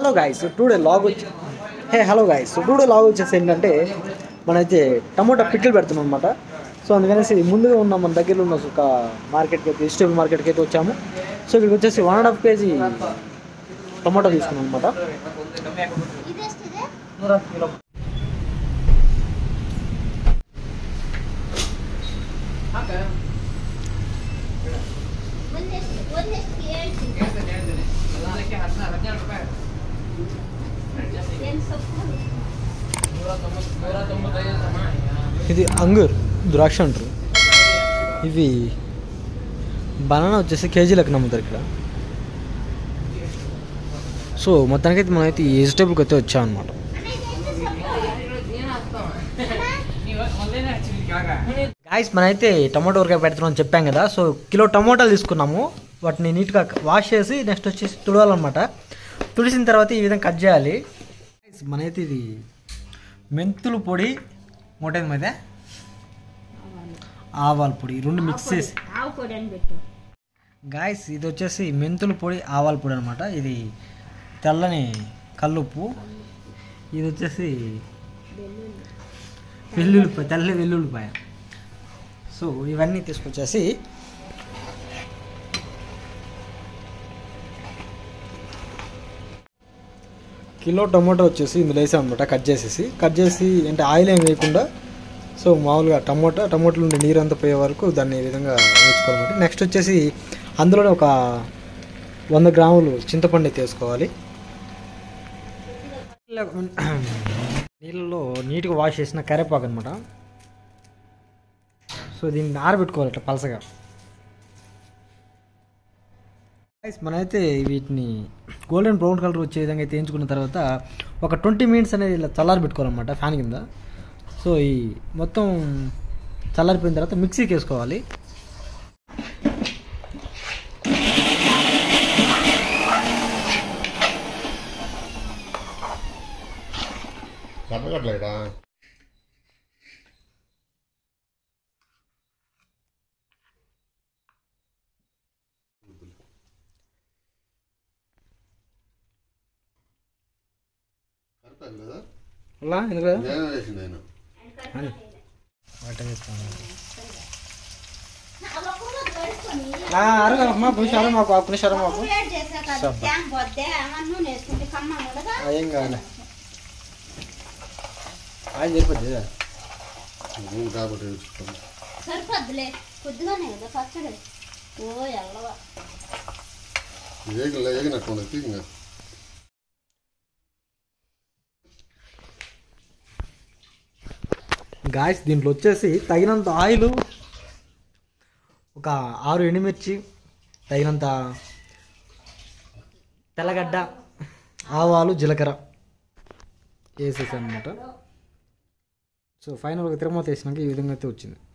Hello guys today log వచ్చి hey hello guys today log వచ్చేసి ఏంటంటే మనైతే టమోటా పిక్కలు పెడుతున్నాం అనమాట సో అందుకనేసి ముందుగా ఉన్న మన దగ్గరలో ఉన్న ఒక మార్కెట్కి అయితే వెజిటేబుల్ మార్కెట్కి అయితే వచ్చాము సో ఇక్కడికి వచ్చేసి one and half K G tomato తీసుకున్నాం అనమాట ఇది అంగూర్ ద్రాక్ష అంటారు ఇవి బనానా వచ్చేసి కేజీ లెక్కన అమ్ముతారు ఇక్కడ సో మొత్తానికైతే మనమైతే ఈ వెజిటేబుల్కి అయితే వచ్చామన్నమాట గాయస్ మనమైతే టమాటో ఊరకాయ పెడుతున్నాం అని చెప్పాం కదా సో కిలో టమోటాలు తీసుకున్నాము వాటిని నీట్గా వాష్ చేసి నెక్స్ట్ వచ్చేసి తుడవాలన్నమాట తుడిసిన తర్వాత ఈ విధంగా కట్ చేయాలి Guys, మనైతే ఇది మెంతులు పొడి మూటైంది మీద ఆవాల పొడి ఈ రెండు మిక్స్ చేసి ఆవు పొడి అని పెట్టు గాయస్ ఇది వచ్చేసి మెంతుల పొడి ఆవాల పొడి అనమాట ఇది తెల్లని కల్లుప్పు ఇది వచ్చేసి వెల్లుల్లిపాయ తెల్ల వెల్లుల్లిపాయ సో ఇవన్నీ తీసుకొచ్చేసి కిలో టమాటో వచ్చేసి ఇందులో వేసాం అనమాట కట్ చేసేసి కట్ చేసి అంటే ఆయిల్ ఏం వేయకుండా సో మామూలుగా టమోటా టమోటాలు ఉండే నీరు అంతా పోయే వరకు దాన్ని ఈ విధంగా వేసుకోవాలన్నమాట నెక్స్ట్ వచ్చేసి అందులోనే ఒక వంద గ్రాములు చింతపండు అయితే వేసుకోవాలి నీళ్ళలో నీట్గా వాష్ చేసిన కరేపాకు అనమాట సో దీన్ని ఆరబెట్టుకోవాలి ఇట్లా పలసగా Guys, మనమైతే వీటిని గోల్డెన్ బ్రౌన్ కలర్ వచ్చే విధంగా అయితే వేయించుకున్న తర్వాత ఒక ట్వంటీ మినిట్స్ అనేది ఇలా చల్లారి పెట్టుకోవాలన్నమాట ఫ్యాన్ కింద సో ఈ మొత్తం చల్లారిపోయిన తర్వాత మిక్సీకి వేసుకోవాలి కట్టగట్లేడా కరెక్ట్ కదా అలా ఎందుకు కదా? నేను వేసింది ఆయన అని. వాటర్ వేస్తాను అరగమ్మా పులిసారు మాకు ఆ పులిసారు మాకు ఆ, ఏం కావాలి ఆయిల్ సరిపోద్ది కదా? నేను కాబట్టి వేసుకుంటాను సరిపోద్దులే కొద్దిగానే కదా పచ్చడి ఓ ఎల్లవా ఏగిన ఏగినట్టు ఉండదు ఇంకా గాయస్ దీంట్లో వచ్చేసి తగినంత ఆయిల్ ఒక ఆరు ఎండుమిర్చి తగినంత తెల్లగడ్డ ఆవాలు జీలకర్ర వేసేసాను అనమాట సో ఫైనల్ ఒక తిరుమత వేసినాక ఈ విధంగా అయితే వచ్చింది